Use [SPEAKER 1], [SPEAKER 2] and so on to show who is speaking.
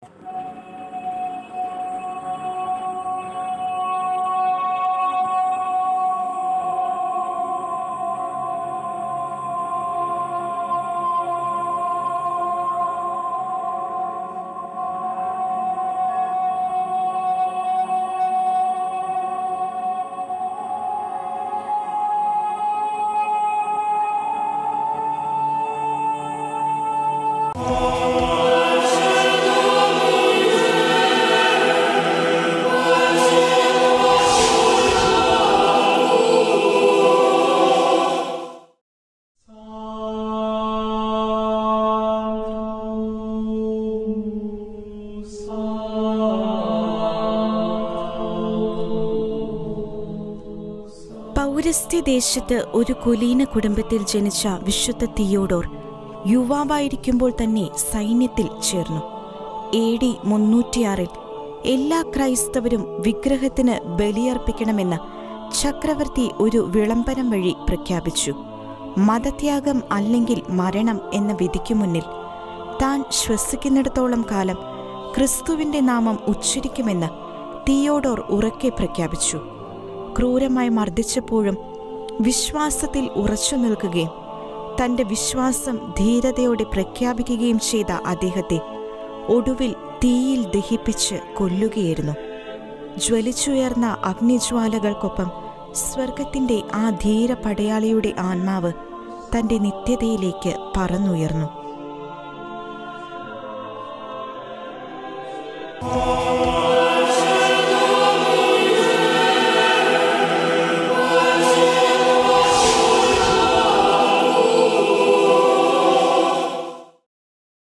[SPEAKER 1] പൗരസ്ത്യദേശത്ത് ഒരു കുലീന കുടുംബത്തിൽ ജനിച്ച വിശുദ്ധ തിയോഡോർ യുവാവായിരിക്കുമ്പോൾ തന്നെ സൈന്യത്തിൽ ചേർന്നു എ ഡി മുന്നൂറ്റിയാറിൽ എല്ലാ ക്രൈസ്തവരും വിഗ്രഹത്തിന് ബലിയർപ്പിക്കണമെന്ന് ചക്രവർത്തി ഒരു വിളംബരം വഴി പ്രഖ്യാപിച്ചു മതത്യാഗം അല്ലെങ്കിൽ മരണം എന്ന വിധിക്കു മുന്നിൽ താൻ ശ്വസിക്കുന്നിടത്തോളം കാലം ക്രിസ്തുവിന്റെ നാമം ഉച്ചരിക്കുമെന്ന് തിയോഡോർ ഉറക്കെ പ്രഖ്യാപിച്ചു ക്രൂരമായി മർദ്ദിച്ചപ്പോഴും വിശ്വാസത്തിൽ ഉറച്ചു നിൽക്കുകയും തന്റെ വിശ്വാസം ധീരതയോടെ പ്രഖ്യാപിക്കുകയും ചെയ്ത അദ്ദേഹത്തെ ഒടുവിൽ തീയിൽ ദഹിപ്പിച്ച് കൊല്ലുകയായിരുന്നു ജ്വലിച്ചുയർന്ന അഗ്നിജ്വാലകൾക്കൊപ്പം സ്വർഗത്തിന്റെ ആ ധീര പടയാളിയുടെ ആത്മാവ് തന്റെ നിത്യതയിലേക്ക് പറന്നുയർന്നു
[SPEAKER 2] Oh